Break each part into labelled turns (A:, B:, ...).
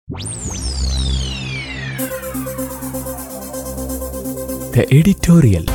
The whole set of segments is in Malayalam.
A: The editorial.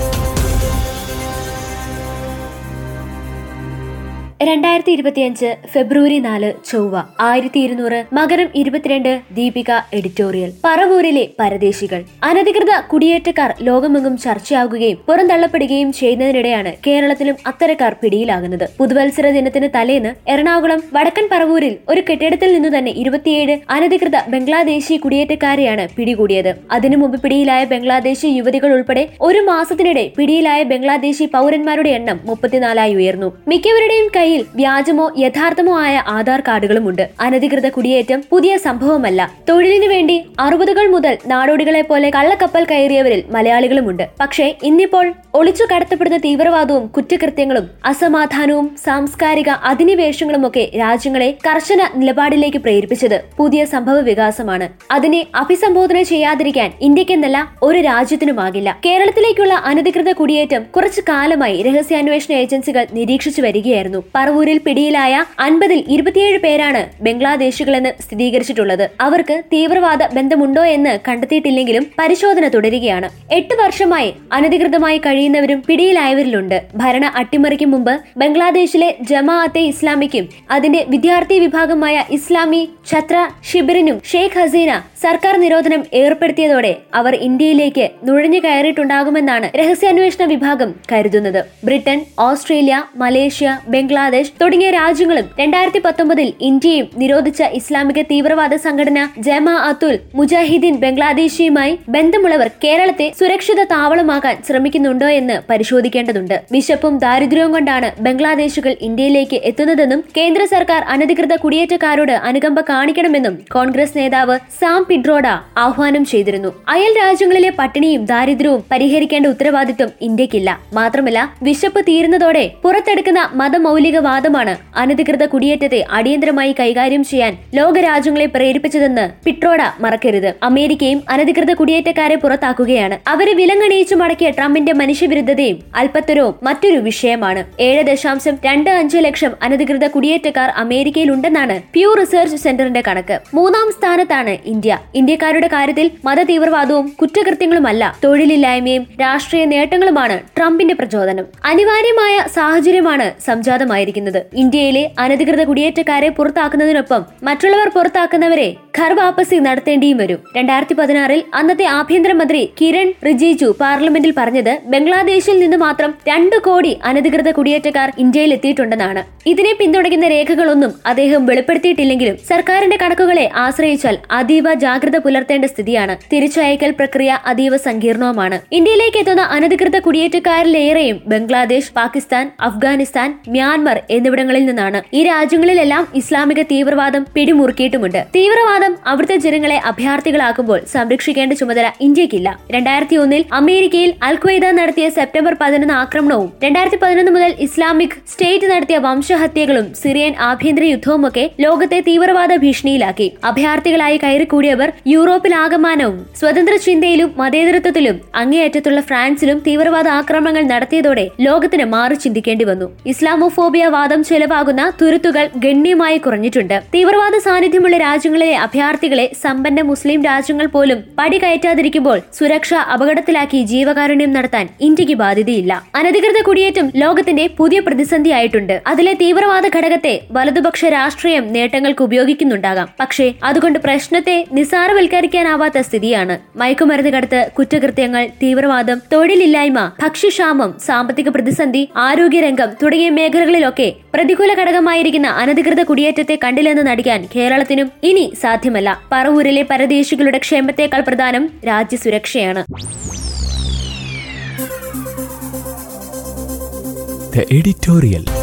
B: രണ്ടായിരത്തി ഇരുപത്തിയഞ്ച് ഫെബ്രുവരി നാല് ചൊവ്വ ആയിരത്തി ഇരുന്നൂറ് മകരം ഇരുപത്തിരണ്ട് ദീപിക എഡിറ്റോറിയൽ പറവൂരിലെ പരദേശികൾ അനധികൃത കുടിയേറ്റക്കാർ ലോകമെങ്ങും ചർച്ചയാകുകയും പുറന്തള്ളപ്പെടുകയും ചെയ്യുന്നതിനിടെയാണ് കേരളത്തിലും അത്തരക്കാർ പിടിയിലാകുന്നത് പുതുവത്സര ദിനത്തിന് തലേന്ന് എറണാകുളം വടക്കൻ പറവൂരിൽ ഒരു കെട്ടിടത്തിൽ നിന്നു തന്നെ ഇരുപത്തിയേഴ് അനധികൃത ബംഗ്ലാദേശി കുടിയേറ്റക്കാരെയാണ് പിടികൂടിയത് അതിനു മുമ്പ് പിടിയിലായ ബംഗ്ലാദേശി യുവതികൾ ഉൾപ്പെടെ ഒരു മാസത്തിനിടെ പിടിയിലായ ബംഗ്ലാദേശി പൗരന്മാരുടെ എണ്ണം മുപ്പത്തിനാലായി ഉയർന്നു മിക്കവരുടെയും കയ്യിൽ വ്യാജമോ യഥാർത്ഥമോ ആയ ആധാർ കാർഡുകളുമുണ്ട് അനധികൃത കുടിയേറ്റം പുതിയ സംഭവമല്ല തൊഴിലിനു വേണ്ടി അറുപതുകൾ മുതൽ നാടോടികളെ പോലെ കള്ളക്കപ്പൽ കയറിയവരിൽ മലയാളികളുമുണ്ട് പക്ഷേ ഇന്നിപ്പോൾ ഒളിച്ചു കടത്തപ്പെടുന്ന തീവ്രവാദവും കുറ്റകൃത്യങ്ങളും അസമാധാനവും സാംസ്കാരിക അധിനിവേശങ്ങളും ഒക്കെ രാജ്യങ്ങളെ കർശന നിലപാടിലേക്ക് പ്രേരിപ്പിച്ചത് പുതിയ സംഭവ വികാസമാണ് അതിനെ അഭിസംബോധന ചെയ്യാതിരിക്കാൻ ഇന്ത്യക്കെന്നല്ല ഒരു രാജ്യത്തിനുമാകില്ല കേരളത്തിലേക്കുള്ള അനധികൃത കുടിയേറ്റം കുറച്ചു കാലമായി രഹസ്യാന്വേഷണ ഏജൻസികൾ നിരീക്ഷിച്ചു വരികയായിരുന്നു പറവൂരിൽ പിടിയിലായ അൻപതിൽ ഇരുപത്തിയേഴ് പേരാണ് ബംഗ്ലാദേശികളെന്ന് സ്ഥിരീകരിച്ചിട്ടുള്ളത് അവർക്ക് തീവ്രവാദ ബന്ധമുണ്ടോ എന്ന് കണ്ടെത്തിയിട്ടില്ലെങ്കിലും പരിശോധന തുടരുകയാണ് എട്ട് വർഷമായി അനധികൃതമായി കഴിയുന്നവരും പിടിയിലായവരിലുണ്ട് ഭരണ അട്ടിമറിക്ക് മുമ്പ് ബംഗ്ലാദേശിലെ ജമാഅത്തെ ഇസ്ലാമിക്കും അതിന്റെ വിദ്യാർത്ഥി വിഭാഗമായ ഇസ്ലാമി ഛത്ര ഷിബിറിനും ഷെയ്ഖ് ഹസീന സർക്കാർ നിരോധനം ഏർപ്പെടുത്തിയതോടെ അവർ ഇന്ത്യയിലേക്ക് നുഴഞ്ഞു കയറിയിട്ടുണ്ടാകുമെന്നാണ് രഹസ്യാന്വേഷണ വിഭാഗം കരുതുന്നത് ബ്രിട്ടൻ ഓസ്ട്രേലിയ മലേഷ്യ ബംഗ്ലാദേശ് തുടങ്ങിയ രാജ്യങ്ങളും രണ്ടായിരത്തി പത്തൊമ്പതിൽ ഇന്ത്യയും നിരോധിച്ച ഇസ്ലാമിക തീവ്രവാദ സംഘടന ജമാ അത്തുൽ മുജാഹിദീൻ ബംഗ്ലാദേശിയുമായി ബന്ധമുള്ളവർ കേരളത്തെ സുരക്ഷിത താവളമാക്കാൻ ശ്രമിക്കുന്നുണ്ടോ എന്ന് പരിശോധിക്കേണ്ടതുണ്ട് വിശപ്പും ദാരിദ്ര്യവും കൊണ്ടാണ് ബംഗ്ലാദേശികൾ ഇന്ത്യയിലേക്ക് എത്തുന്നതെന്നും കേന്ദ്ര സർക്കാർ അനധികൃത കുടിയേറ്റക്കാരോട് അനുകമ്പ കാണിക്കണമെന്നും കോൺഗ്രസ് നേതാവ് സാം പിഡ്രോഡ ആഹ്വാനം ചെയ്തിരുന്നു അയൽ രാജ്യങ്ങളിലെ പട്ടിണിയും ദാരിദ്ര്യവും പരിഹരിക്കേണ്ട ഉത്തരവാദിത്വം ഇന്ത്യക്കില്ല മാത്രമല്ല വിശപ്പ് തീരുന്നതോടെ പുറത്തെടുക്കുന്ന മതമൗലികവാദമാണ് അനധികൃത കുടിയേറ്റത്തെ അടിയന്തരമായി കൈകാര്യം ചെയ്യാൻ ലോകരാജ്യങ്ങളെ പ്രേരിപ്പിച്ചതെന്ന് പിട്രോഡ മറക്കരുത് അമേരിക്കയും അനധികൃത കുടിയേറ്റക്കാരെ പുറത്താക്കുകയാണ് അവരെ വിലങ്ങണിയിച്ചു മടക്കിയ ട്രംപിന്റെ മനുഷ്യവിരുദ്ധതയും അല്പത്തരവും മറ്റൊരു വിഷയമാണ് ഏഴ് ദശാംശം രണ്ട് അഞ്ച് ലക്ഷം അനധികൃത കുടിയേറ്റക്കാർ അമേരിക്കയിലുണ്ടെന്നാണ് പ്യൂ റിസർച്ച് സെന്ററിന്റെ കണക്ക് മൂന്നാം സ്ഥാനത്താണ് ഇന്ത്യ ഇന്ത്യക്കാരുടെ കാര്യത്തിൽ മതതീവ്രവാദവും കുറ്റകൃത്യങ്ങളുമല്ല തൊഴിലില്ലായ്മയും രാഷ്ട്രീയ നേട്ടങ്ങളുമാണ് ട്രംപിന്റെ പ്രചോദനം അനിവാര്യമായ സാഹചര്യമാണ് സംജാതമായിരിക്കുന്നത് ഇന്ത്യയിലെ അനധികൃത കുടിയേറ്റക്കാരെ പുറത്താക്കുന്നതിനൊപ്പം മറ്റുള്ളവർ പുറത്താക്കുന്നവരെ ഘർ വാപ്പസി നടത്തേണ്ടിയും വരും രണ്ടായിരത്തി പതിനാറിൽ അന്നത്തെ ആഭ്യന്തരമന്ത്രി കിരൺ റിജിജു പാർലമെന്റിൽ പറഞ്ഞത് ബംഗ്ലാദേശിൽ നിന്ന് മാത്രം രണ്ടു കോടി അനധികൃത കുടിയേറ്റക്കാർ ഇന്ത്യയിൽ എത്തിയിട്ടുണ്ടെന്നാണ് ഇതിനെ പിന്തുണയ്ക്കുന്ന രേഖകളൊന്നും അദ്ദേഹം വെളിപ്പെടുത്തിയിട്ടില്ലെങ്കിലും സർക്കാരിന്റെ കണക്കുകളെ ആശ്രയിച്ചാൽ അതീവ ജാഗ്രത പുലർത്തേണ്ട സ്ഥിതിയാണ് തിരിച്ചയക്കൽ പ്രക്രിയ അതീവ സങ്കീർണവുമാണ് ഇന്ത്യയിലേക്ക് എത്തുന്ന അനധികൃത കുടിയേറ്റക്കാരിലേറെയും ബംഗ്ലാദേശ് പാകിസ്ഥാൻ അഫ്ഗാനിസ്ഥാൻ മ്യാൻമർ എന്നിവിടങ്ങളിൽ നിന്നാണ് ഈ രാജ്യങ്ങളിലെല്ലാം ഇസ്ലാമിക തീവ്രവാദം പിടിമുറുക്കിയിട്ടുമുണ്ട് തീവ്രവാദം അവിടുത്തെ ജനങ്ങളെ അഭയാർത്ഥികളാക്കുമ്പോൾ സംരക്ഷിക്കേണ്ട ചുമതല ഇന്ത്യക്കില്ല രണ്ടായിരത്തി ഒന്നിൽ അമേരിക്കയിൽ അൽഖ്വയ്ദ നടത്തിയ സെപ്റ്റംബർ പതിനൊന്ന് ആക്രമണവും രണ്ടായിരത്തി പതിനൊന്ന് മുതൽ ഇസ്ലാമിക് സ്റ്റേറ്റ് നടത്തിയ വംശഹത്യകളും സിറിയൻ ആഭ്യന്തര യുദ്ധവുമൊക്കെ ലോകത്തെ തീവ്രവാദ ഭീഷണിയിലാക്കി അഭയാർത്ഥികളായി കയറിക്കൂടിയവർ യൂറോപ്പിലാകമാനവും സ്വതന്ത്ര ചിന്തയിലും മതേതരത്വത്തിലും അങ്ങേയറ്റത്തുള്ള ഫ്രാൻസിലും തീവ്രവാദ ആക്രമണങ്ങൾ നടത്തിയതോടെ ലോകത്തിന് മാറി ചിന്തിക്കേണ്ടി വന്നു ഇസ്ലാമോഫോബിയ വാദം ചെലവാകുന്ന തുരുത്തുകൾ ഗണ്യമായി കുറഞ്ഞിട്ടുണ്ട് തീവ്രവാദ സാന്നിധ്യമുള്ള രാജ്യങ്ങളിലെ അഭയാർത്ഥികളെ സമ്പന്ന മുസ്ലിം രാജ്യങ്ങൾ പോലും പടി കയറ്റാതിരിക്കുമ്പോൾ സുരക്ഷ അപകടത്തിലാക്കി ജീവകാരുണ്യം നടത്താൻ ഇന്ത്യക്ക് ബാധ്യതയില്ല അനധികൃത കുടിയേറ്റം ലോകത്തിന്റെ പുതിയ പ്രതിസന്ധിയായിട്ടുണ്ട് അതിലെ തീവ്രവാദ ഘടകത്തെ വലതുപക്ഷ രാഷ്ട്രീയം നേട്ടങ്ങൾക്ക് ഉപയോഗിക്കുന്നുണ്ടാകാം പക്ഷേ അതുകൊണ്ട് പ്രശ്നത്തെ നിസ്സാരവൽക്കരിക്കാനാവാത്ത സ്ഥിതിയാണ് മയക്കുമരുന്ന് കടത്ത് കുറ്റകൃത്യങ്ങൾ തീവ്രവാദം തൊഴിലില്ലായ്മ ഭക്ഷ്യക്ഷാമം സാമ്പത്തിക പ്രതിസന്ധി ആരോഗ്യരംഗം തുടങ്ങിയ മേഖലകളിലൊക്കെ പ്രതികൂല ഘടകമായിരിക്കുന്ന അനധികൃത കുടിയേറ്റത്തെ കണ്ടില്ലെന്ന് നടിക്കാൻ കേരളത്തിനും ഇനി സാധ്യമല്ല പറവൂരിലെ പരദേശികളുടെ ക്ഷേമത്തേക്കാൾ പ്രധാനം രാജ്യസുരക്ഷയാണ്
A: The editorial.